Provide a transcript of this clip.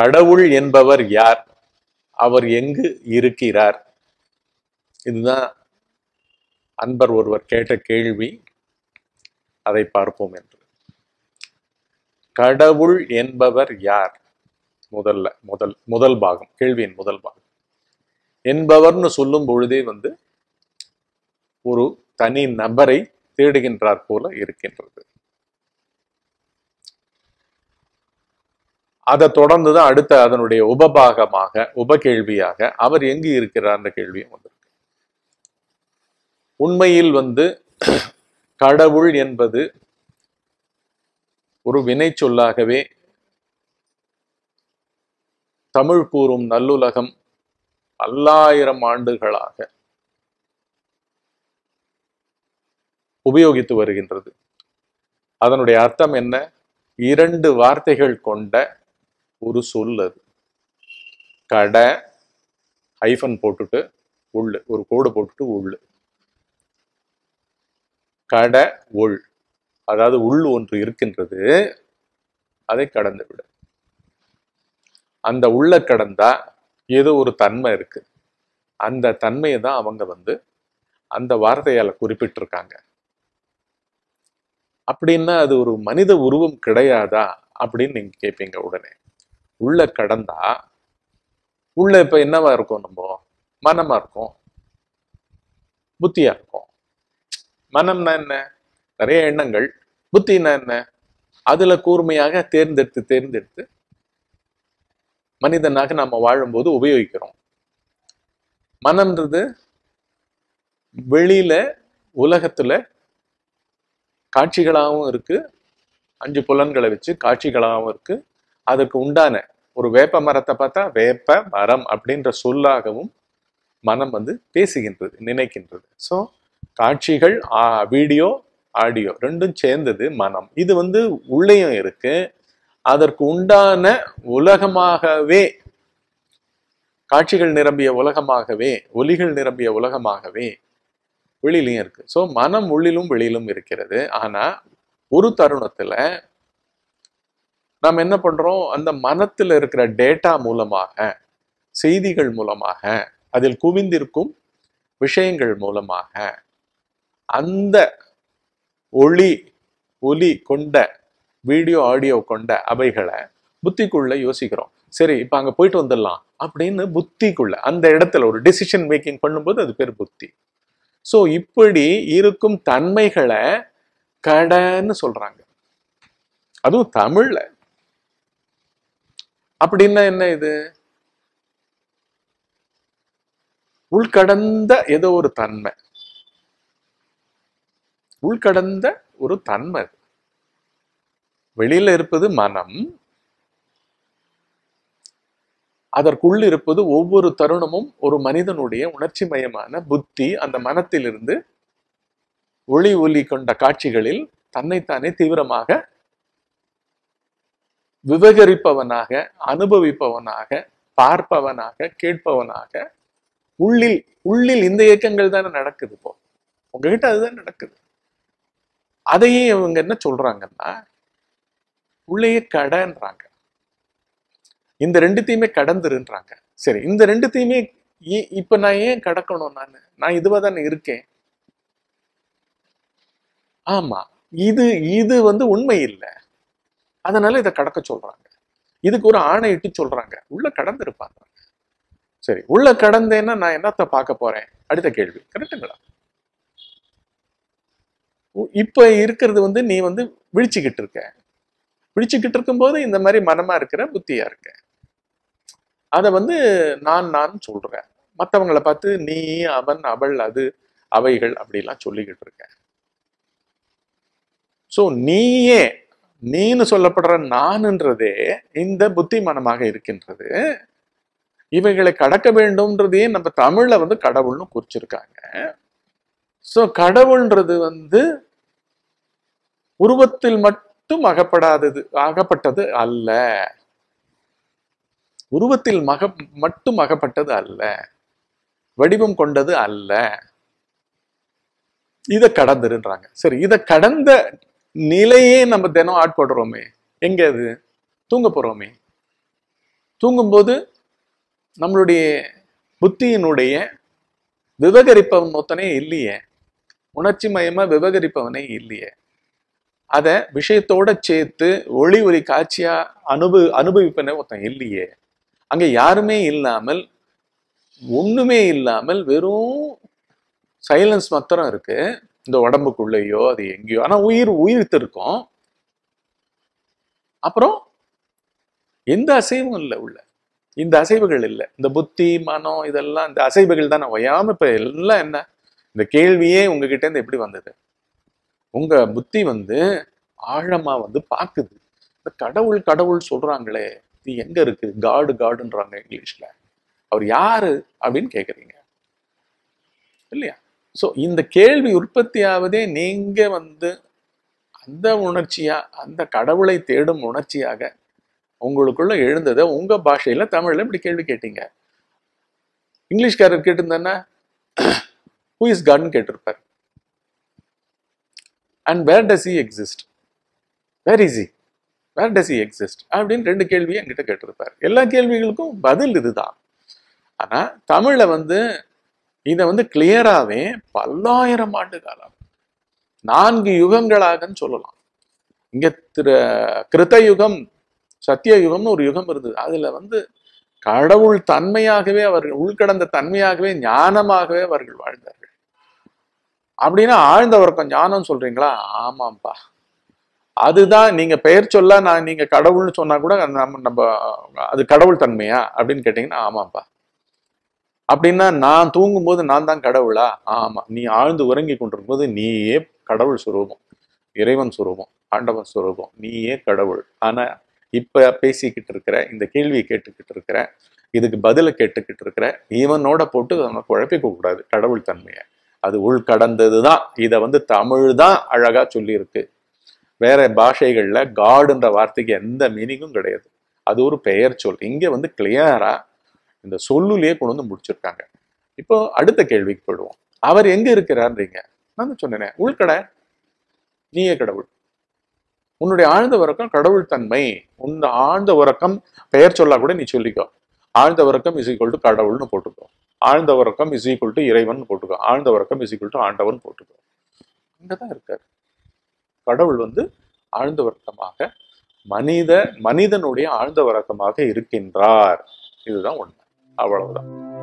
கடவுள் என்பவர் யார் அவர் எங்கு இருக்கிறார் இதுதான் அன்பர் ஒருவர் கேட்ட கேள்வி அதை பார்ப்போம் என்று கடவுள் என்பவர் யார் முதல்ல முதல் முதல் பாகம் கேள்வியின் முதல் பாகம் என்பவர்னு சொல்லும் பொழுதே வந்து ஒரு தனி நபரை தேடுகின்றார் போல இருக்கின்றது அதை தொடர்ந்துதான் அடுத்த அதனுடைய உபபாகமாக உபகேள்வியாக அவர் எங்கு இருக்கிறார்ன்ற கேள்வியும் வந்திருக்கு உண்மையில் வந்து கடவுள் என்பது ஒரு வினை சொல்லாகவே தமிழ் கூறும் நல்லுலகம் பல்லாயிரம் ஆண்டுகளாக உபயோகித்து வருகின்றது அதனுடைய அர்த்தம் என்ன இரண்டு வார்த்தைகள் கொண்ட ஒரு சொல் அது கட ஹைஃபன் போட்டுட்டு உள்ளு ஒரு கோடு போட்டுட்டு உள்ளு கட உள் அதாவது உள் ஒன்று இருக்கின்றது அதை கடந்து விடு அந்த உள்ள கடந்தா ஏதோ ஒரு தன்மை இருக்கு அந்த தன்மையை தான் அவங்க வந்து அந்த வார்த்தையால குறிப்பிட்டிருக்காங்க அப்படின்னா அது ஒரு மனித உருவம் கிடையாதா அப்படின்னு நீங்க கேட்பீங்க உடனே உள்ள கடந்தா உள்ள இப்ப என்னவா இருக்கும் நம்ம மனமா இருக்கும் புத்தியா இருக்கும் மனம்னா என்ன நிறைய எண்ணங்கள் புத்தினா என்ன அதுல கூர்மையாக தேர்ந்தெடுத்து தேர்ந்தெடுத்து மனிதனாக நாம வாழும்போது உபயோகிக்கிறோம் மனம்ன்றது வெளியில உலகத்துல காட்சிகளாகவும் இருக்கு அஞ்சு புலன்களை வச்சு காட்சிகளாகவும் இருக்கு அதுக்கு உண்டான ஒரு வேப்ப மரத்தை பார்த்தா வேப்ப மரம் அப்படின்ற சொல்லாகவும் மனம் வந்து பேசுகின்றது நினைக்கின்றது ஸோ காட்சிகள் வீடியோ ஆடியோ ரெண்டும் சேர்ந்தது மனம் இது வந்து உள்ளேயும் இருக்கு அதற்கு உண்டான உலகமாகவே காட்சிகள் நிரம்பிய உலகமாகவே ஒலிகள் நிரம்பிய உலகமாகவே வெளியிலையும் இருக்கு ஸோ மனம் உள்ளிலும் வெளியிலும் இருக்கிறது ஆனா ஒரு தருணத்துல நாம் என்ன பண்றோம் அந்த மனத்துல இருக்கிற டேட்டா மூலமாக செய்திகள் மூலமாக அதில் குவிந்திருக்கும் விஷயங்கள் மூலமாக அந்த ஒளி ஒலி கொண்ட வீடியோ ஆடியோ கொண்ட அவைகளை புத்திக்குள்ள யோசிக்கிறோம் சரி இப்ப அங்க போயிட்டு வந்துடலாம் அப்படின்னு புத்திக்குள்ள அந்த இடத்துல ஒரு டெசிஷன் மேக்கிங் பண்ணும்போது அது பேர் புத்தி சோ இப்படி இருக்கும் தன்மைகளை கடன்னு சொல்றாங்க அதுவும் தமிழ்ல அப்படின்னா என்ன இது உள்கடந்த ஏதோ ஒரு தன்மை உள்கடந்த ஒரு தன்மை அது. வெளியில இருப்பது மனம் அதற்குள் இருப்பது ஒவ்வொரு தருணமும் ஒரு மனிதனுடைய உணர்ச்சி மயமான புத்தி அந்த மனத்திலிருந்து ஒளி ஒலி கொண்ட காட்சிகளில் தன்னைத்தானே தீவிரமாக விவகரிப்பவனாக அனுபவிப்பவனாக பார்ப்பவனாக கேட்பவனாக உள்ளில் உள்ளில் இந்த இயக்கங்கள் தானே நடக்குது இப்போ உங்ககிட்ட அதுதான் நடக்குது அதையே இவங்க என்ன சொல்றாங்கன்னா உள்ளேயே கடன்றாங்க இந்த ரெண்டுத்தையுமே கடந்துருன்றாங்க சரி இந்த ரெண்டுத்தையுமே இ- இப்ப நான் ஏன் கடக்கணும் நான் நான் இதுவா தானே இருக்கேன் ஆமா இது இது வந்து உண்மை இல்லை அதனால இதை கடக்க சொல்றாங்க இதுக்கு ஒரு ஆணையிட்டு சொல்றாங்க உள்ள கடந்திருப்பாங்க சரி உள்ள கடந்தேன்னா நான் என்னத்த பார்க்க போறேன் அடுத்த கேள்வி கரெக்டுங்களா உ- இப்ப இருக்கிறது வந்து நீ வந்து விழிச்சுக்கிட்டு இருக்க விழிச்சுக்கிட்டு இருக்கும்போது இந்த மாதிரி மனமா இருக்கிற புத்தியா இருக்க அத வந்து நான் நான் சொல்றேன் மத்தவங்கள பார்த்து நீ அவன் அவள் அது அவைகள் அப்படிலாம் சொல்லிக்கிட்டு இருக்க சோ நீயே நீன்னு சொல்லப்படுற நானுன்றதே இந்த புத்தி மனமாக இருக்கின்றது இவைகளை கடக்க வேண்டும்ன்றதையே நம்ம தமிழ்ல வந்து கடவுள்னு குறிச்சிருக்காங்க சோ கடவுள்ன்றது வந்து உருவத்தில் மட்டும் அகப்படாதது அகப்பட்டது அல்ல உருவத்தில் மக மட்டும் அகப்பட்டது அல்ல வடிவம் கொண்டது அல்ல இத கடந்துருன்றாங்க சரி இத கடந்த நிலையே நம்ம தினம் ஆட்படுறோமே எங்க அது தூங்க போறோமே தூங்கும்போது நம்மளுடைய புத்தியினுடைய விவகரிப்பவன் ஒருத்தனே இல்லையே உணர்ச்சி மயமா விவகரிப்பவனே இல்லையே அத விஷயத்தோட சேர்த்து ஒளி ஒளி காட்சியா அனுபவி அனுபவிப்பனே ஒருத்தன் இல்லையே அங்க யாருமே இல்லாமல் ஒண்ணுமே இல்லாமல் வெறும் சைலன்ஸ் மாத்திரம் இருக்கு இந்த உடம்புக்குள்ளேயோ அது எங்கேயோ ஆனா உயிர் உயிர்த்து இருக்கும் அப்புறம் எந்த அசைவும் இல்லை உள்ள இந்த அசைவுகள் இல்லை இந்த புத்தி மனம் இதெல்லாம் இந்த அசைவுகள் தானே ஒயாம இப்ப எல்லாம் என்ன இந்த கேள்வியே உங்ககிட்ட இருந்து எப்படி வந்தது உங்க புத்தி வந்து ஆழமா வந்து பாக்குது இந்த கடவுள் கடவுள் சொல்றாங்களே இது எங்க இருக்கு காடு காடுன்றாங்க இங்கிலீஷ்ல அவர் யாரு அப்படின்னு கேக்குறீங்க இல்லையா சோ இந்த கேள்வி உற்பத்தியாவதே நீங்க வந்து அந்த உணர்ச்சியா அந்த கடவுளை தேடும் உணர்ச்சியாக உங்களுக்குள்ள எழுந்ததை உங்க பாஷையில தமிழ்ல இப்படி கேள்வி கேட்டீங்க இங்கிலீஷ்காரர் கேட்டிருந்தேன்னா ஹூ இஸ் காட்னு கேட்டிருப்பார் and where does he exist where is he where does he exist அப்படின்னு ரெண்டு கேள்வியை என்கிட்ட கேட்டிருப்பார் எல்லா கேள்விகளுக்கும் பதில் இதுதான் ஆனா தமிழ்ல வந்து இதை வந்து கிளியராகவே பல்லாயிரம் ஆண்டு காலம் நான்கு யுகங்களாகன்னு சொல்லலாம் இங்க திரு கிருத்த யுகம் சத்திய யுகம்னு ஒரு யுகம் இருந்தது அதுல வந்து கடவுள் தன்மையாகவே அவர்கள் உள்கடந்த தன்மையாகவே ஞானமாகவே அவர்கள் வாழ்ந்தார்கள் அப்படின்னா ஆழ்ந்த உறக்கம் ஞானம் சொல்றீங்களா ஆமாம்பா அதுதான் நீங்க பெயர் சொல்ல நான் நீங்க கடவுள்னு சொன்னா கூட நம்ம நம்ம அது கடவுள் தன்மையா அப்படின்னு கேட்டீங்கன்னா ஆமாப்பா அப்படின்னா நான் தூங்கும்போது நான் தான் கடவுளா ஆமா நீ ஆழ்ந்து உறங்கி கொண்டிருக்கும் போது நீயே கடவுள் சுரூபம் இறைவன் சுரூபம் ஆண்டவன் சுரூபம் நீயே கடவுள் ஆனா இப்ப பேசிக்கிட்டு இருக்கிற இந்த கேள்வியை கேட்டுக்கிட்டு இருக்கிற இதுக்கு பதில கேட்டுக்கிட்டு இருக்கிற இவனோட போட்டு நம்ம குழப்பிக்க கூடாது கடவுள் தன்மையை அது உள் கடந்ததுதான் இதை வந்து தமிழ் தான் அழகா சொல்லியிருக்கு வேற பாஷைகள்ல காடுன்ற வார்த்தைக்கு எந்த மீனிங்கும் கிடையாது அது ஒரு பெயர் சொல் இங்க வந்து கிளியரா இந்த சொல்லுலயே கொண்டு வந்து முடிச்சிருக்காங்க இப்போ அடுத்த கேள்விக்கு போயிடுவோம் அவர் எங்க இருக்கிறார்ன்றீங்க நான் தான் சொன்னேனே உள்கடை நீயே கடவுள் உன்னுடைய ஆழ்ந்த உறக்கம் கடவுள் தன்மை உன் ஆழ்ந்த உறக்கம் பெயர் சொல்லா கூட நீ சொல்லிக்கோ ஆழ்ந்த உறக்கம் இஸ் ஈக்குவல் டு கடவுள்னு போட்டுக்கோ ஆழ்ந்த உறக்கம் இஸ் ஈக்குவல் டு இறைவன் போட்டுக்கோ ஆழ்ந்த உறக்கம் இஸ் ஈக்குவல் டு ஆண்டவன் போட்டுக்கோ அங்கதான் இருக்காரு கடவுள் வந்து ஆழ்ந்த உறக்கமாக மனித மனிதனுடைய ஆழ்ந்த உறக்கமாக இருக்கின்றார் இதுதான் உண்மை அவ்வளவுதான்